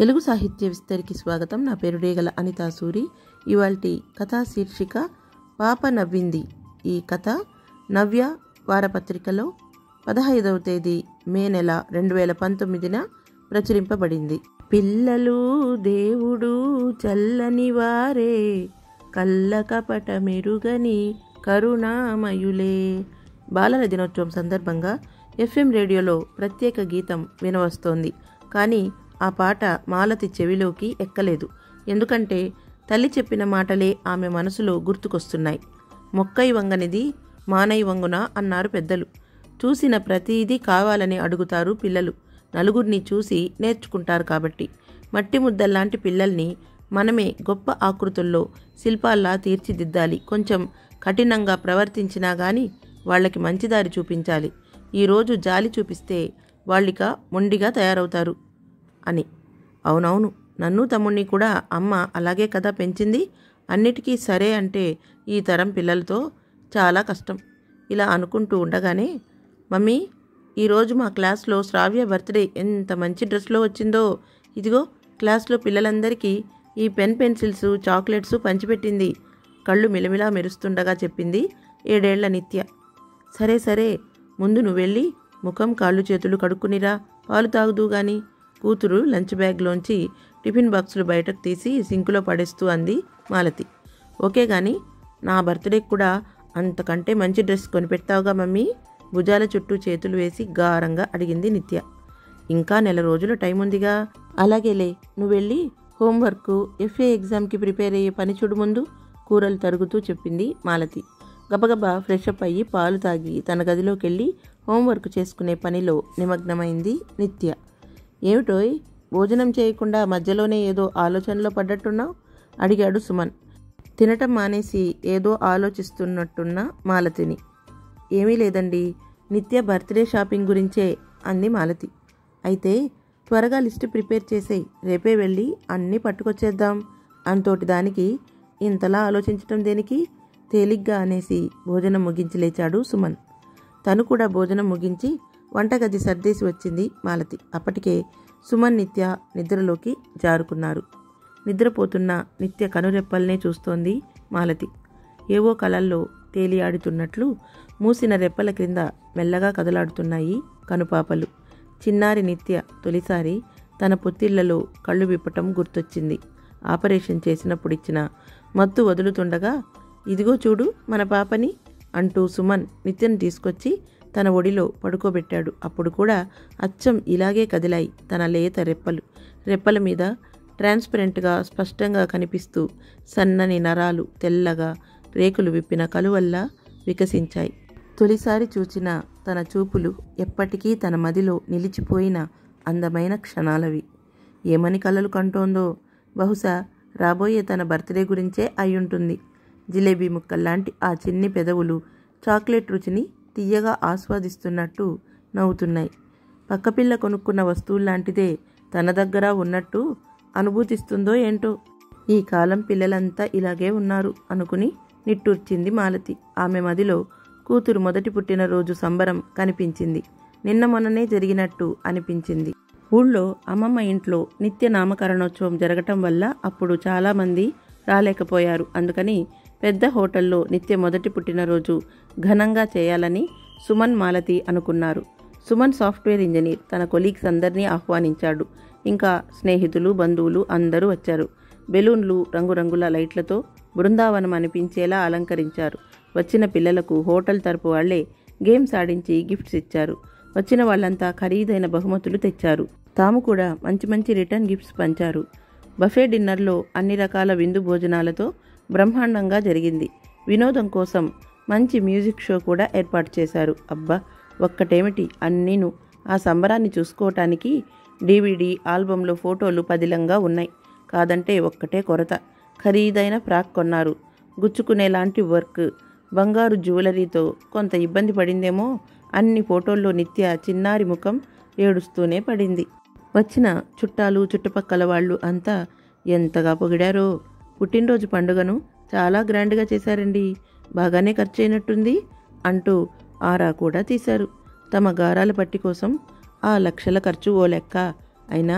తెలుగు సాహిత్య విస్తరికి స్వాగతం నా పేరు డేగల అనితా సూరి ఇవాల్టి కథా శీర్షిక పాప నవ్వింది ఈ కథ నవ్య వారపత్రికలో పదహైదవ తేదీ మే నెల రెండు వేల పంతొమ్మిదిన ప్రచురింపబడింది పిల్లలు దేవుడు చల్లని వారే కళ్ళ కపట మెరుగని కరుణామయులే బాలల దినోత్సవం సందర్భంగా ఎఫ్ఎం రేడియోలో ప్రత్యేక గీతం వినవస్తోంది కానీ ఆ పాట మాలతి చెవిలోకి ఎక్కలేదు ఎందుకంటే తల్లి చెప్పిన మాటలే ఆమె మనసులో గుర్తుకొస్తున్నాయి మొక్కై వంగనిది మానై వంగున అన్నారు పెద్దలు చూసిన ప్రతిదీ కావాలని అడుగుతారు పిల్లలు నలుగురిని చూసి నేర్చుకుంటారు కాబట్టి మట్టి ముద్దల్లాంటి పిల్లల్ని మనమే గొప్ప ఆకృతుల్లో శిల్పాల్లా తీర్చిదిద్దాలి కొంచెం కఠినంగా ప్రవర్తించినా గాని వాళ్ళకి మంచిదారి చూపించాలి ఈరోజు జాలి చూపిస్తే వాళ్ళిక మొండిగా తయారవుతారు అని అవునవును నన్ను తమ్ముణ్ణి కూడా అమ్మ అలాగే కదా పెంచింది అన్నిటికీ సరే అంటే ఈ తరం పిల్లలతో చాలా కష్టం ఇలా అనుకుంటూ ఉండగానే మమ్మీ ఈరోజు మా క్లాస్లో శ్రావ్య బర్త్డే ఎంత మంచి డ్రెస్లో వచ్చిందో ఇదిగో క్లాస్లో పిల్లలందరికీ ఈ పెన్ పెన్సిల్స్ చాక్లెట్స్ పంచిపెట్టింది కళ్ళు మిలమిలా మెరుస్తుండగా చెప్పింది ఏడేళ్ల నిత్య సరే సరే ముందు నువ్వు వెళ్ళి ముఖం కాళ్ళు చేతులు కడుక్కునిరా పాలు తాగుదు గాని కూతురు లంచ్ బ్యాగ్లోంచి టిఫిన్ బాక్సులు బయటకు తీసి సింకులో పడేస్తూ అంది మాలతి ఓకే గాని నా బర్త్డేకి కూడా అంతకంటే మంచి డ్రెస్ కొనిపెడతావుగా మమ్మీ భుజాల చుట్టూ చేతులు వేసి గారంగా అడిగింది నిత్య ఇంకా నెల రోజులు టైం ఉందిగా అలాగేలే నువ్వు వెళ్ళి హోంవర్క్ ఎఫ్ఏ ఎగ్జామ్కి ప్రిపేర్ అయ్యే పని చూడు ముందు కూరలు తరుగుతూ చెప్పింది మాలతి గబగబా ఫ్రెష్ అప్ అయ్యి పాలు తాగి తన గదిలోకి వెళ్ళి హోంవర్క్ చేసుకునే పనిలో నిమగ్నమైంది నిత్య ఏమిటోయ్ భోజనం చేయకుండా మధ్యలోనే ఏదో ఆలోచనలో పడ్డట్టున్నావు అడిగాడు సుమన్ తినటం మానేసి ఏదో ఆలోచిస్తున్నట్టున్న మాలతిని ఏమీ లేదండి నిత్య బర్త్డే షాపింగ్ గురించే అంది మాలతి అయితే త్వరగా లిస్ట్ ప్రిపేర్ చేసేయి రేపే వెళ్ళి అన్నీ పట్టుకొచ్చేద్దాం అంతోటి దానికి ఇంతలా ఆలోచించటం దేనికి తేలిగ్గా అనేసి భోజనం ముగించి లేచాడు సుమన్ తను కూడా భోజనం ముగించి వంటగది సర్దేసి వచ్చింది మాలతి అప్పటికే సుమన్ నిత్య నిద్రలోకి జారుకున్నారు నిద్రపోతున్న నిత్య కనురెప్పల్నే చూస్తోంది మాలతి ఏవో కలల్లో తేలియాడుతున్నట్లు మూసిన రెప్పల క్రింద మెల్లగా కదలాడుతున్నాయి కనుపాపలు చిన్నారి నిత్య తొలిసారి తన పొత్తిళ్లలో కళ్ళు విప్పటం గుర్తొచ్చింది ఆపరేషన్ చేసినప్పుడు ఇచ్చిన మత్తు వదులుతుండగా ఇదిగో చూడు మన పాపని అంటూ సుమన్ నిత్యను తీసుకొచ్చి తన ఒడిలో పడుకోబెట్టాడు అప్పుడు కూడా అచ్చం ఇలాగే కదిలాయి తన లేత రెప్పలు రెప్పల మీద ట్రాన్స్పరెంట్గా స్పష్టంగా కనిపిస్తూ సన్నని నరాలు తెల్లగా రేకులు విప్పిన కలువల్లా వికసించాయి తొలిసారి చూచిన తన చూపులు ఎప్పటికీ తన మదిలో నిలిచిపోయిన అందమైన క్షణాలవి ఏమని కలలు కంటోందో బహుశా రాబోయే తన బర్త్డే గురించే అయ్యుంటుంది జిలేబీ ముక్కల్లాంటి ఆ చిన్ని పెదవులు చాక్లెట్ రుచిని తీయగా ఆస్వాదిస్తున్నట్టు నవ్వుతున్నాయి పక్కపిల్ల కొనుక్కున్న వస్తువుల్లాంటిదే తన దగ్గర ఉన్నట్టు అనుభూతిస్తుందో ఏంటో ఈ కాలం పిల్లలంతా ఇలాగే ఉన్నారు అనుకుని నిట్టూర్చింది మాలతి ఆమె మదిలో కూతురు మొదటి పుట్టినరోజు సంబరం కనిపించింది నిన్న మొన్ననే జరిగినట్టు అనిపించింది ఊళ్ళో అమ్మమ్మ ఇంట్లో నిత్య నామకరణోత్సవం జరగటం వల్ల అప్పుడు చాలామంది రాలేకపోయారు అందుకని పెద్ద హోటల్లో నిత్య మొదటి పుట్టినరోజు ఘనంగా చేయాలని సుమన్ మాలతి అనుకున్నారు సుమన్ సాఫ్ట్వేర్ ఇంజనీర్ తన కొలీగ్స్ అందరినీ ఆహ్వానించాడు ఇంకా స్నేహితులు బంధువులు అందరూ వచ్చారు బెలూన్లు రంగురంగుల లైట్లతో బృందావనం అనిపించేలా అలంకరించారు వచ్చిన పిల్లలకు హోటల్ తరపు వాళ్లే గేమ్స్ ఆడించి గిఫ్ట్స్ ఇచ్చారు వచ్చిన వాళ్ళంతా ఖరీదైన బహుమతులు తెచ్చారు తాము కూడా మంచి మంచి రిటర్న్ గిఫ్ట్స్ పంచారు బఫే డిన్నర్లో అన్ని రకాల విందు భోజనాలతో బ్రహ్మాండంగా జరిగింది వినోదం కోసం మంచి మ్యూజిక్ షో కూడా ఏర్పాటు చేశారు అబ్బా ఒక్కటేమిటి అన్నీను ఆ సంబరాన్ని చూసుకోవటానికి డీవీడీ ఆల్బంలో ఫోటోలు పదిలంగా ఉన్నాయి కాదంటే ఒక్కటే కొరత ఖరీదైన ఫ్రాక్ కొన్నారు గుచ్చుకునేలాంటి వర్క్ బంగారు జ్యువెలరీతో కొంత ఇబ్బంది పడిందేమో అన్ని ఫోటోల్లో నిత్య చిన్నారి ముఖం ఏడుస్తూనే పడింది వచ్చిన చుట్టాలు చుట్టుపక్కల వాళ్ళు అంతా ఎంతగా పొగిడారో పుట్టినరోజు పండుగను చాలా గ్రాండ్గా చేశారండి బాగానే ఖర్చు అయినట్టుంది అంటూ ఆరా కూడా తీశారు తమ గారాల పట్టి కోసం ఆ లక్షల ఖర్చు ఓ లెక్క అయినా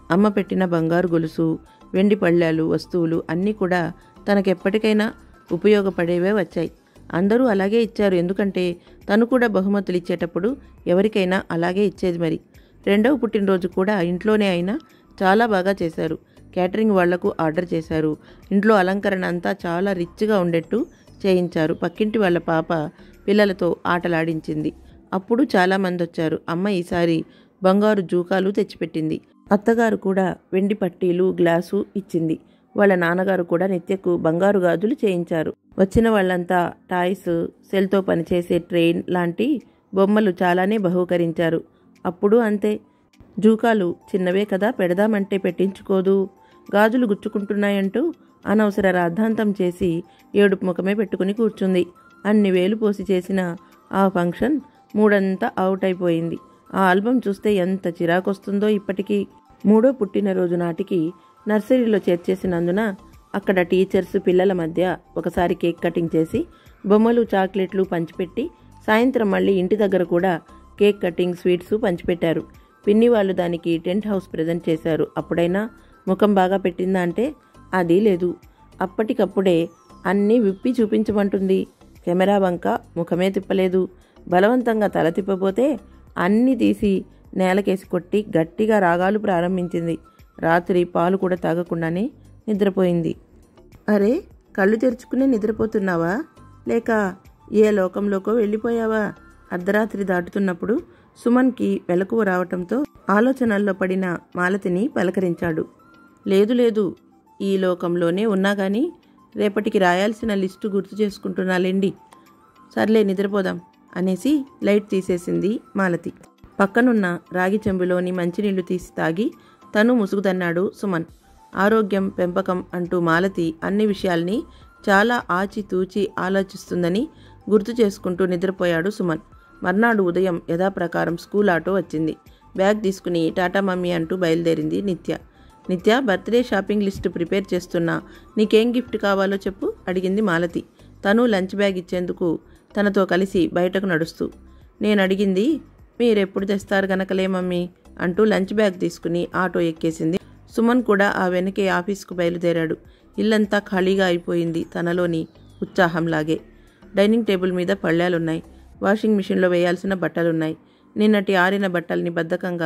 అమ్మ పెట్టిన బంగారు గొలుసు వెండి పళ్ళాలు వస్తువులు అన్నీ కూడా తనకెప్పటికైనా ఉపయోగపడేవే వచ్చాయి అందరూ అలాగే ఇచ్చారు ఎందుకంటే తను కూడా బహుమతులు ఇచ్చేటప్పుడు ఎవరికైనా అలాగే ఇచ్చేది మరి రెండవ పుట్టినరోజు కూడా ఇంట్లోనే అయినా చాలా బాగా చేశారు క్యాటరింగ్ వాళ్లకు ఆర్డర్ చేశారు ఇంట్లో అలంకరణ అంతా చాలా రిచ్గా ఉండేట్టు చేయించారు పక్కింటి వాళ్ళ పాప పిల్లలతో ఆటలాడించింది అప్పుడు చాలామంది వచ్చారు అమ్మ ఈసారి బంగారు జూకాలు తెచ్చిపెట్టింది అత్తగారు కూడా వెండి పట్టీలు గ్లాసు ఇచ్చింది వాళ్ళ నాన్నగారు కూడా నిత్యకు బంగారు గాజులు చేయించారు వచ్చిన వాళ్ళంతా టాయ్స్ సెల్తో పనిచేసే ట్రైన్ లాంటి బొమ్మలు చాలానే బహూకరించారు అప్పుడు అంతే జూకాలు చిన్నవే కదా పెడదామంటే పెట్టించుకోదు గాజులు గుచ్చుకుంటున్నాయంటూ అనవసర రాద్ధాంతం చేసి ఏడుపు ముఖమే పెట్టుకుని కూర్చుంది అన్ని వేలు పోసి చేసిన ఆ ఫంక్షన్ మూడంతా అవుట్ అయిపోయింది ఆ ఆల్బం చూస్తే ఎంత చిరాకొస్తుందో ఇప్పటికీ మూడో పుట్టినరోజు నాటికి నర్సరీలో చేర్చేసినందున అక్కడ టీచర్స్ పిల్లల మధ్య ఒకసారి కేక్ కటింగ్ చేసి బొమ్మలు చాక్లెట్లు పంచిపెట్టి సాయంత్రం మళ్ళీ ఇంటి దగ్గర కూడా కేక్ కటింగ్ స్వీట్స్ పంచిపెట్టారు పిన్ని వాళ్ళు దానికి టెంట్ హౌస్ ప్రజెంట్ చేశారు అప్పుడైనా ముఖం బాగా పెట్టిందా అంటే అది లేదు అప్పటికప్పుడే అన్నీ విప్పి చూపించమంటుంది కెమెరా వంక ముఖమే తిప్పలేదు బలవంతంగా తల తిప్పబోతే అన్నీ తీసి నేలకేసి కొట్టి గట్టిగా రాగాలు ప్రారంభించింది రాత్రి పాలు కూడా తాగకుండానే నిద్రపోయింది అరే కళ్ళు తెరుచుకునే నిద్రపోతున్నావా లేక ఏ లోకంలోకో వెళ్ళిపోయావా అర్ధరాత్రి దాటుతున్నప్పుడు సుమన్కి వెలకువ రావటంతో ఆలోచనల్లో పడిన మాలతిని పలకరించాడు లేదు లేదు ఈ లోకంలోనే ఉన్నా గాని రేపటికి రాయాల్సిన లిస్టు గుర్తు చేసుకుంటున్నాలేండి సర్లే నిద్రపోదాం అనేసి లైట్ తీసేసింది మాలతి పక్కనున్న రాగి చెంబులోని మంచినీళ్లు తీసి తాగి తను ముసుగుదన్నాడు సుమన్ ఆరోగ్యం పెంపకం అంటూ మాలతి అన్ని విషయాల్ని చాలా ఆచితూచి ఆలోచిస్తుందని గుర్తు చేసుకుంటూ నిద్రపోయాడు సుమన్ మర్నాడు ఉదయం యథాప్రకారం స్కూల్ ఆటో వచ్చింది బ్యాగ్ తీసుకుని టాటా మమ్మీ అంటూ బయలుదేరింది నిత్య నిత్య బర్త్డే షాపింగ్ లిస్టు ప్రిపేర్ చేస్తున్నా నీకేం గిఫ్ట్ కావాలో చెప్పు అడిగింది మాలతి తను లంచ్ బ్యాగ్ ఇచ్చేందుకు తనతో కలిసి బయటకు నడుస్తూ నేను అడిగింది మీరెప్పుడు తెస్తారు గనకలే మమ్మీ అంటూ లంచ్ బ్యాగ్ తీసుకుని ఆటో ఎక్కేసింది సుమన్ కూడా ఆ వెనకే ఆఫీస్కు బయలుదేరాడు ఇల్లంతా ఖాళీగా అయిపోయింది తనలోని ఉత్సాహంలాగే డైనింగ్ టేబుల్ మీద పళ్ళాలున్నాయి వాషింగ్ మిషన్లో వేయాల్సిన బట్టలున్నాయి నిన్నటి ఆరిన బట్టల్ని బద్ధకంగా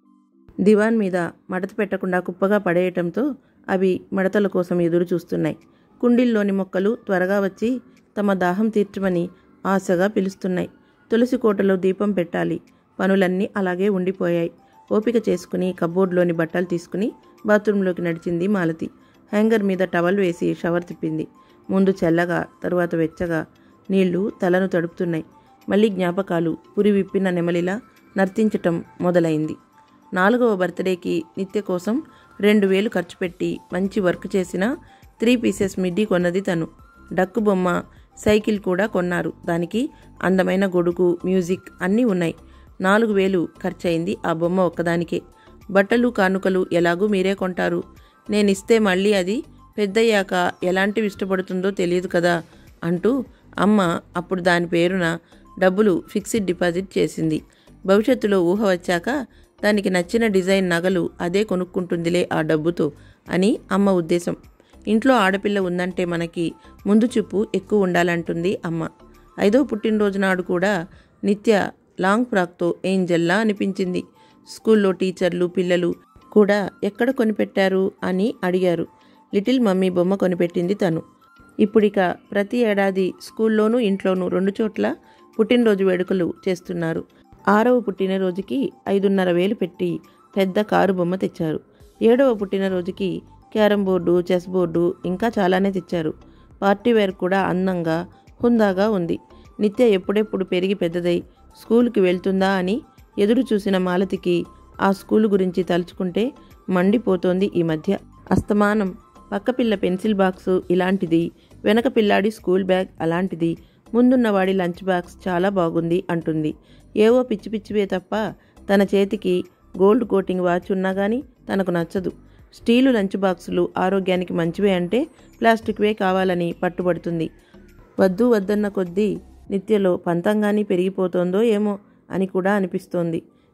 దివాన్ మీద మడత పెట్టకుండా కుప్పగా పడేయటంతో అవి మడతల కోసం ఎదురు చూస్తున్నాయి కుండీల్లోని మొక్కలు త్వరగా వచ్చి తమ దాహం తీర్చమని ఆశగా పిలుస్తున్నాయి తులసి కోటలో దీపం పెట్టాలి పనులన్నీ అలాగే ఉండిపోయాయి ఓపిక చేసుకుని కబోర్డ్లోని బట్టలు తీసుకుని బాత్రూంలోకి నడిచింది మాలతి హ్యాంగర్ మీద టవల్ వేసి షవర్ తిప్పింది ముందు చల్లగా తరువాత వెచ్చగా నీళ్లు తలను తడుపుతున్నాయి మళ్ళీ జ్ఞాపకాలు పురి విప్పిన నెమలిలా నర్తించటం మొదలైంది నాలుగవ బర్త్డేకి నిత్య కోసం రెండు వేలు ఖర్చు పెట్టి మంచి వర్క్ చేసిన త్రీ పీసెస్ మిడ్డీ కొన్నది తను డక్కు బొమ్మ సైకిల్ కూడా కొన్నారు దానికి అందమైన గొడుగు మ్యూజిక్ అన్నీ ఉన్నాయి నాలుగు వేలు ఖర్చయింది ఆ బొమ్మ ఒక్కదానికే బట్టలు కానుకలు ఎలాగూ మీరే కొంటారు నేనిస్తే మళ్ళీ అది పెద్దయ్యాక ఎలాంటివి ఇష్టపడుతుందో తెలియదు కదా అంటూ అమ్మ అప్పుడు దాని పేరున డబ్బులు ఫిక్స్డ్ డిపాజిట్ చేసింది భవిష్యత్తులో ఊహ వచ్చాక దానికి నచ్చిన డిజైన్ నగలు అదే కొనుక్కుంటుందిలే ఆ డబ్బుతో అని అమ్మ ఉద్దేశం ఇంట్లో ఆడపిల్ల ఉందంటే మనకి ముందు చూపు ఎక్కువ ఉండాలంటుంది అమ్మ ఐదో పుట్టినరోజు నాడు కూడా నిత్య లాంగ్ ఫ్రాక్తో ఏంజల్లా అనిపించింది స్కూల్లో టీచర్లు పిల్లలు కూడా ఎక్కడ కొనిపెట్టారు అని అడిగారు లిటిల్ మమ్మీ బొమ్మ కొనిపెట్టింది తను ఇప్పుడిక ప్రతి ఏడాది స్కూల్లోనూ ఇంట్లోనూ రెండు చోట్ల పుట్టినరోజు వేడుకలు చేస్తున్నారు ఆరవ పుట్టినరోజుకి ఐదున్నర వేలు పెట్టి పెద్ద కారు బొమ్మ తెచ్చారు ఏడవ పుట్టినరోజుకి క్యారం బోర్డు చెస్ బోర్డు ఇంకా చాలానే తెచ్చారు పార్టీ వేర్ కూడా అందంగా హుందాగా ఉంది నిత్య ఎప్పుడెప్పుడు పెరిగి పెద్దదై స్కూల్కి వెళ్తుందా అని ఎదురు చూసిన మాలతికి ఆ స్కూలు గురించి తలుచుకుంటే మండిపోతోంది ఈ మధ్య అస్తమానం పక్కపిల్ల పెన్సిల్ బాక్సు ఇలాంటిది వెనక పిల్లాడి స్కూల్ బ్యాగ్ అలాంటిది ముందున్నవాడి లంచ్ బాక్స్ చాలా బాగుంది అంటుంది ఏవో పిచ్చి పిచ్చివే తప్ప తన చేతికి గోల్డ్ కోటింగ్ వాచ్ ఉన్నా కానీ తనకు నచ్చదు స్టీలు లంచ్ బాక్సులు ఆరోగ్యానికి మంచివే అంటే ప్లాస్టిక్వే కావాలని పట్టుబడుతుంది వద్దు వద్దన్న కొద్దీ నిత్యలో పంతంగాని పెరిగిపోతోందో ఏమో అని కూడా అనిపిస్తోంది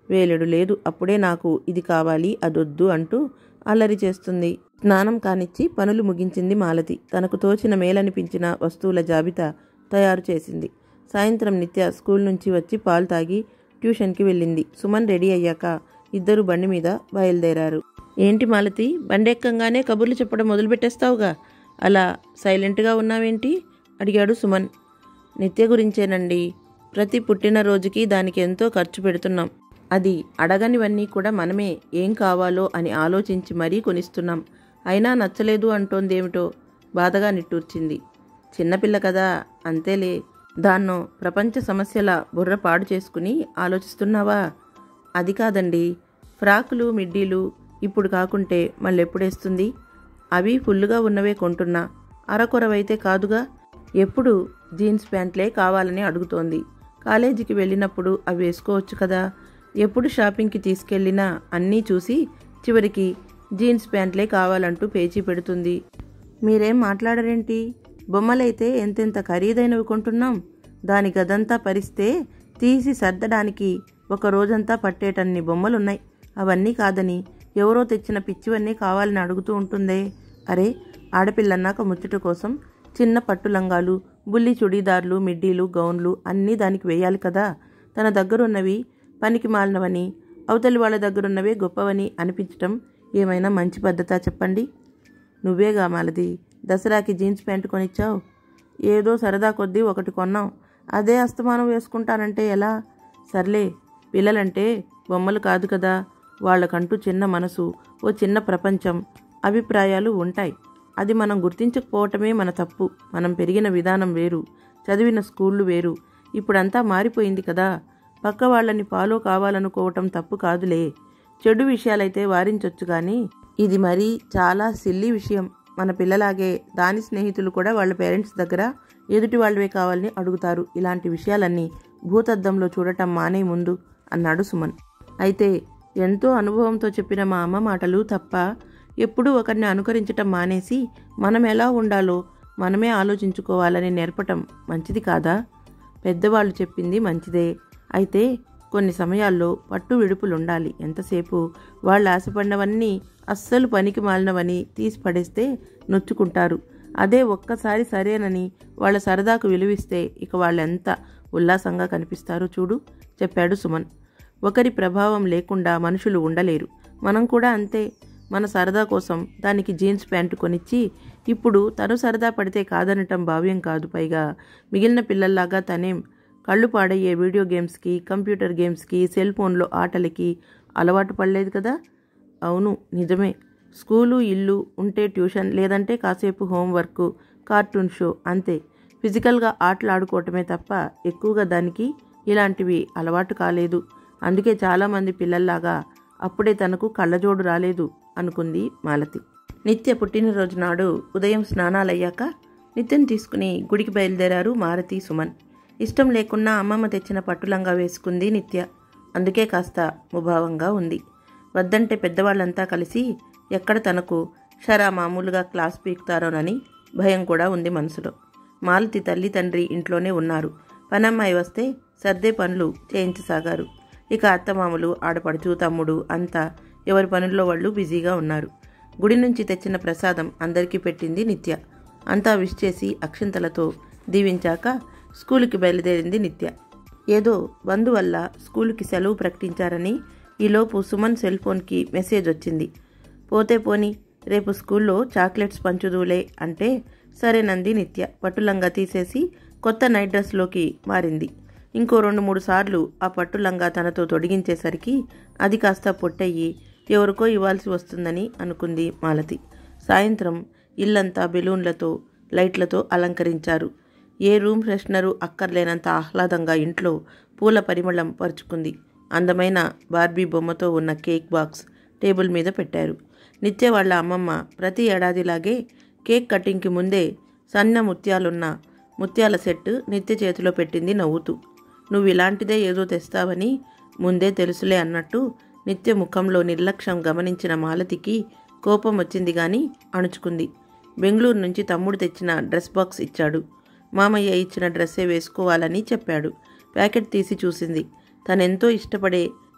వేలెడు లేదు అప్పుడే నాకు ఇది కావాలి అదొద్దు అంటూ అల్లరి చేస్తుంది స్నానం కానిచ్చి పనులు ముగించింది మాలతి తనకు తోచిన మేలనిపించిన వస్తువుల జాబితా తయారు చేసింది సాయంత్రం నిత్య స్కూల్ నుంచి వచ్చి పాలు తాగి ట్యూషన్కి వెళ్ళింది సుమన్ రెడీ అయ్యాక ఇద్దరు బండి మీద బయలుదేరారు ఏంటి మాలతి బండి ఎక్కంగానే కబుర్లు చెప్పడం మొదలుపెట్టేస్తావుగా అలా సైలెంట్గా ఉన్నావేంటి అడిగాడు సుమన్ నిత్య గురించేనండి ప్రతి పుట్టినరోజుకి దానికి ఎంతో ఖర్చు పెడుతున్నాం అది అడగనివన్నీ కూడా మనమే ఏం కావాలో అని ఆలోచించి మరీ కొనిస్తున్నాం అయినా నచ్చలేదు అంటోందేమిటో బాధగా నిట్టూర్చింది చిన్నపిల్ల కదా అంతేలే దాన్నో ప్రపంచ సమస్యల బుర్ర పాడు చేసుకుని ఆలోచిస్తున్నావా అది కాదండి ఫ్రాకులు మిడ్డీలు ఇప్పుడు కాకుంటే మళ్ళెప్పుడేస్తుంది అవి ఫుల్లుగా ఉన్నవే కొంటున్నా అరకొరవైతే కాదుగా ఎప్పుడు జీన్స్ ప్యాంట్లే కావాలని అడుగుతోంది కాలేజీకి వెళ్ళినప్పుడు అవి వేసుకోవచ్చు కదా ఎప్పుడు షాపింగ్కి తీసుకెళ్ళినా అన్నీ చూసి చివరికి జీన్స్ ప్యాంట్లే కావాలంటూ పేచీ పెడుతుంది మీరేం మాట్లాడరేంటి బొమ్మలైతే ఎంతెంత ఖరీదైనవి కొంటున్నాం దాని గదంతా పరిస్తే తీసి సర్దడానికి ఒక రోజంతా పట్టేటన్ని బొమ్మలున్నాయి అవన్నీ కాదని ఎవరో తెచ్చిన పిచ్చివన్నీ కావాలని అడుగుతూ ఉంటుందే అరే ఆడపిల్లన్నాక ముచ్చట కోసం చిన్న పట్టు లంగాలు బుల్లి చుడీదార్లు మిడ్డీలు గౌన్లు అన్నీ దానికి వేయాలి కదా తన దగ్గరున్నవి పనికి మాలినవని అవతలి వాళ్ళ దగ్గరున్నవే గొప్పవని అనిపించటం ఏమైనా మంచి పద్ధతా చెప్పండి నువ్వేగా మాలది దసరాకి జీన్స్ ప్యాంటు కొనిచ్చావు ఏదో సరదా కొద్దీ ఒకటి కొన్నాం అదే అస్తమానం వేసుకుంటానంటే ఎలా సర్లే పిల్లలంటే బొమ్మలు కాదు కదా వాళ్ళకంటూ చిన్న మనసు ఓ చిన్న ప్రపంచం అభిప్రాయాలు ఉంటాయి అది మనం గుర్తించకపోవటమే మన తప్పు మనం పెరిగిన విధానం వేరు చదివిన స్కూళ్ళు వేరు ఇప్పుడంతా మారిపోయింది కదా పక్క వాళ్ళని ఫాలో కావాలనుకోవటం తప్పు కాదులే చెడు విషయాలైతే వారించొచ్చు కానీ ఇది మరీ చాలా సిల్లీ విషయం మన పిల్లలాగే దాని స్నేహితులు కూడా వాళ్ళ పేరెంట్స్ దగ్గర ఎదుటి వాళ్ళవే కావాలని అడుగుతారు ఇలాంటి విషయాలన్నీ భూతద్దంలో చూడటం మానే ముందు అన్నాడు సుమన్ అయితే ఎంతో అనుభవంతో చెప్పిన మా అమ్మ మాటలు తప్ప ఎప్పుడూ ఒకరిని అనుకరించటం మానేసి మనం ఎలా ఉండాలో మనమే ఆలోచించుకోవాలని నేర్పటం మంచిది కాదా పెద్దవాళ్ళు చెప్పింది మంచిదే అయితే కొన్ని సమయాల్లో పట్టు విడుపులుండాలి ఎంతసేపు వాళ్ళు ఆశపడినవన్నీ అస్సలు పనికి మాలినవని తీసి పడేస్తే నొచ్చుకుంటారు అదే ఒక్కసారి సరేనని వాళ్ళ సరదాకు విలువిస్తే ఇక వాళ్ళెంత ఉల్లాసంగా కనిపిస్తారో చూడు చెప్పాడు సుమన్ ఒకరి ప్రభావం లేకుండా మనుషులు ఉండలేరు మనం కూడా అంతే మన సరదా కోసం దానికి జీన్స్ ప్యాంటు కొనిచ్చి ఇప్పుడు తను సరదా పడితే కాదనటం భావ్యం కాదు పైగా మిగిలిన పిల్లల్లాగా తనేం కళ్ళు పాడయ్యే వీడియో గేమ్స్కి కంప్యూటర్ గేమ్స్కి సెల్ ఫోన్లో ఆటలకి అలవాటు పడలేదు కదా అవును నిజమే స్కూలు ఇల్లు ఉంటే ట్యూషన్ లేదంటే కాసేపు హోంవర్క్ కార్టూన్ షో అంతే ఫిజికల్గా ఆటలు ఆడుకోవటమే తప్ప ఎక్కువగా దానికి ఇలాంటివి అలవాటు కాలేదు అందుకే చాలామంది పిల్లల్లాగా అప్పుడే తనకు కళ్ళజోడు రాలేదు అనుకుంది మాలతి నిత్య పుట్టినరోజు నాడు ఉదయం స్నానాలయ్యాక నిత్యం తీసుకుని గుడికి బయలుదేరారు మారతి సుమన్ ఇష్టం లేకున్నా అమ్మమ్మ తెచ్చిన పట్టులంగా వేసుకుంది నిత్య అందుకే కాస్త ముభావంగా ఉంది వద్దంటే పెద్దవాళ్ళంతా కలిసి ఎక్కడ తనకు షరా మామూలుగా క్లాస్ పీకుతారోనని భయం కూడా ఉంది మనసులో మాలతి తల్లి తండ్రి ఇంట్లోనే ఉన్నారు పనమ్మాయి వస్తే సర్దే పనులు చేయించసాగారు ఇక అత్తమామలు ఆడపడుచు తమ్ముడు అంతా ఎవరి పనుల్లో వాళ్ళు బిజీగా ఉన్నారు గుడి నుంచి తెచ్చిన ప్రసాదం అందరికీ పెట్టింది నిత్య అంతా విష్ చేసి అక్షింతలతో దీవించాక స్కూలుకి బయలుదేరింది నిత్య ఏదో బంధు వల్ల స్కూలుకి సెలవు ప్రకటించారని ఈలోపు సుమన్ సెల్ ఫోన్కి మెసేజ్ వచ్చింది పోతే పోని రేపు స్కూల్లో చాక్లెట్స్ పంచుదూలే అంటే సరేనంది నిత్య పట్టులంగా తీసేసి కొత్త నైట్ డ్రెస్లోకి మారింది ఇంకో రెండు మూడు సార్లు ఆ పట్టులంగా తనతో తొడిగించేసరికి అది కాస్త పొట్టయ్యి ఎవరికో ఇవ్వాల్సి వస్తుందని అనుకుంది మాలతి సాయంత్రం ఇల్లంతా బెలూన్లతో లైట్లతో అలంకరించారు ఏ రూమ్ ఫ్రెషనరు అక్కర్లేనంత ఆహ్లాదంగా ఇంట్లో పూల పరిమళం పరుచుకుంది అందమైన బార్బీ బొమ్మతో ఉన్న కేక్ బాక్స్ టేబుల్ మీద పెట్టారు నిత్య వాళ్ళ అమ్మమ్మ ప్రతి ఏడాదిలాగే కేక్ కటింగ్కి ముందే సన్న ముత్యాలున్న ముత్యాల సెట్ నిత్య చేతిలో పెట్టింది నవ్వుతూ నువ్వు ఇలాంటిదే ఏదో తెస్తావని ముందే తెలుసులే అన్నట్టు నిత్య ముఖంలో నిర్లక్ష్యం గమనించిన మాలతికి కోపం వచ్చింది గాని అణుచుకుంది బెంగళూరు నుంచి తమ్ముడు తెచ్చిన డ్రెస్ బాక్స్ ఇచ్చాడు మామయ్య ఇచ్చిన డ్రెస్సే వేసుకోవాలని చెప్పాడు ప్యాకెట్ తీసి చూసింది తనెంతో ఇష్టపడే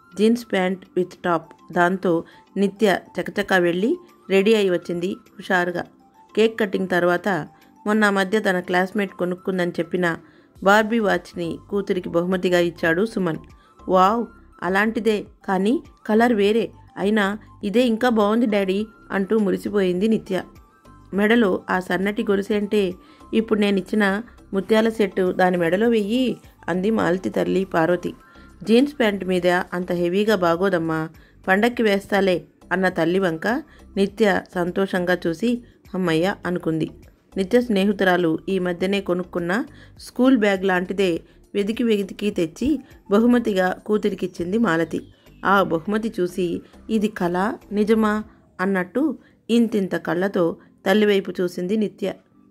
జీన్స్ ప్యాంట్ విత్ టాప్ దాంతో నిత్య చకచకా వెళ్ళి రెడీ అయి వచ్చింది హుషారుగా కేక్ కటింగ్ తర్వాత మొన్న ఆ మధ్య తన క్లాస్మేట్ కొనుక్కుందని చెప్పిన బార్బీ వాచ్ని కూతురికి బహుమతిగా ఇచ్చాడు సుమన్ వావ్ అలాంటిదే కానీ కలర్ వేరే అయినా ఇదే ఇంకా బాగుంది డాడీ అంటూ మురిసిపోయింది నిత్య మెడలో ఆ సన్నటి గొలుసు అంటే ఇప్పుడు నేను ఇచ్చిన ముత్యాల సెట్టు దాని మెడలో వెయ్యి అంది మాలతి తల్లి పార్వతి జీన్స్ ప్యాంట్ మీద అంత హెవీగా బాగోదమ్మా పండక్కి వేస్తాలే అన్న తల్లి వంక నిత్య సంతోషంగా చూసి అమ్మయ్య అనుకుంది నిత్య స్నేహితురాలు ఈ మధ్యనే కొనుక్కున్న స్కూల్ బ్యాగ్ లాంటిదే వెదికి వెదికి తెచ్చి బహుమతిగా కూతురికిచ్చింది మాలతి ఆ బహుమతి చూసి ఇది కళ నిజమా అన్నట్టు ఇంతింత కళ్ళతో తల్లివైపు చూసింది నిత్య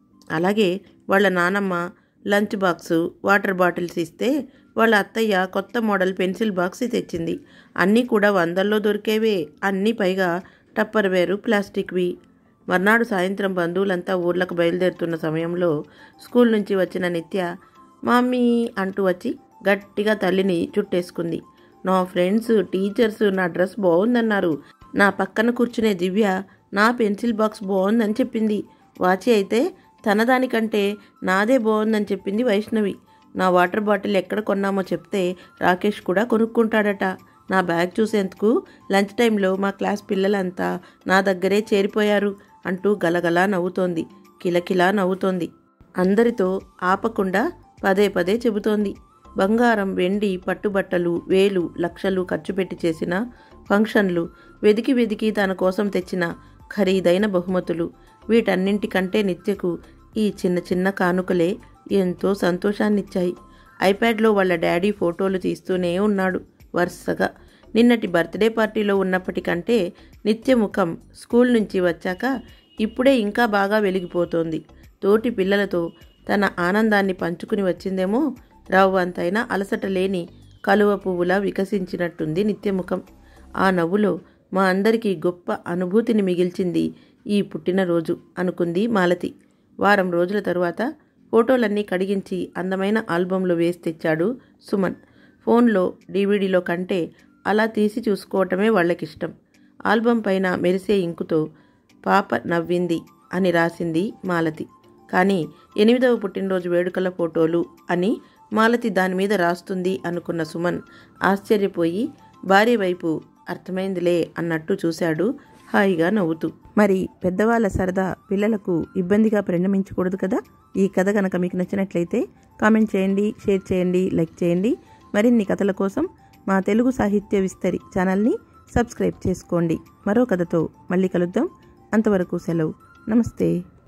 అలాగే వాళ్ళ నానమ్మ లంచ్ బాక్సు వాటర్ బాటిల్స్ ఇస్తే వాళ్ళ అత్తయ్య కొత్త మోడల్ పెన్సిల్ బాక్స్ తెచ్చింది అన్నీ కూడా వందల్లో దొరికేవే అన్నీ పైగా టప్పర్ వేరు ప్లాస్టిక్వి మర్నాడు సాయంత్రం బంధువులంతా ఊర్లకు బయలుదేరుతున్న సమయంలో స్కూల్ నుంచి వచ్చిన నిత్య మమ్మీ అంటూ వచ్చి గట్టిగా తల్లిని చుట్టేసుకుంది నా ఫ్రెండ్స్ టీచర్స్ నా డ్రెస్ బాగుందన్నారు నా పక్కన కూర్చునే దివ్య నా పెన్సిల్ బాక్స్ బాగుందని చెప్పింది వాచి అయితే తన దానికంటే నాదే బాగుందని చెప్పింది వైష్ణవి నా వాటర్ బాటిల్ ఎక్కడ కొన్నామో చెప్తే రాకేష్ కూడా కొనుక్కుంటాడట నా బ్యాగ్ చూసేందుకు లంచ్ టైంలో మా క్లాస్ పిల్లలంతా నా దగ్గరే చేరిపోయారు అంటూ గలగలా నవ్వుతోంది కిలకిలా నవ్వుతోంది అందరితో ఆపకుండా పదే పదే చెబుతోంది బంగారం వెండి పట్టుబట్టలు వేలు లక్షలు ఖర్చు పెట్టి చేసిన ఫంక్షన్లు వెదికి వెదికి తన కోసం తెచ్చిన ఖరీదైన బహుమతులు వీటన్నింటికంటే నిత్యకు ఈ చిన్న చిన్న కానుకలే ఎంతో సంతోషాన్నిచ్చాయి ఐప్యాడ్లో వాళ్ళ డాడీ ఫోటోలు తీస్తూనే ఉన్నాడు వరుసగా నిన్నటి బర్త్డే పార్టీలో ఉన్నప్పటికంటే నిత్య ముఖం స్కూల్ నుంచి వచ్చాక ఇప్పుడే ఇంకా బాగా వెలిగిపోతోంది తోటి పిల్లలతో తన ఆనందాన్ని పంచుకుని వచ్చిందేమో రవ్వంతైనా అలసట లేని కలువ పువ్వులా వికసించినట్టుంది నిత్యముఖం ఆ నవ్వులో మా అందరికీ గొప్ప అనుభూతిని మిగిల్చింది ఈ పుట్టినరోజు అనుకుంది మాలతి వారం రోజుల తరువాత ఫోటోలన్నీ కడిగించి అందమైన ఆల్బంలో వేసి తెచ్చాడు సుమన్ ఫోన్లో డీవీడీలో కంటే అలా తీసి చూసుకోవటమే వాళ్ళకిష్టం ఆల్బం పైన మెరిసే ఇంకుతో పాప నవ్వింది అని రాసింది మాలతి కానీ ఎనిమిదవ పుట్టినరోజు వేడుకల ఫోటోలు అని మాలతి దాని మీద రాస్తుంది అనుకున్న సుమన్ ఆశ్చర్యపోయి భార్య వైపు అర్థమైందిలే అన్నట్టు చూశాడు హాయిగా నవ్వుతూ మరి పెద్దవాళ్ళ సరదా పిల్లలకు ఇబ్బందిగా పరిణమించకూడదు కదా ఈ కథ కనుక మీకు నచ్చినట్లయితే కామెంట్ చేయండి షేర్ చేయండి లైక్ చేయండి మరిన్ని కథల కోసం మా తెలుగు సాహిత్య విస్తరి ఛానల్ని సబ్స్క్రైబ్ చేసుకోండి మరో కథతో మళ్ళీ కలుద్దాం అంతవరకు సెలవు నమస్తే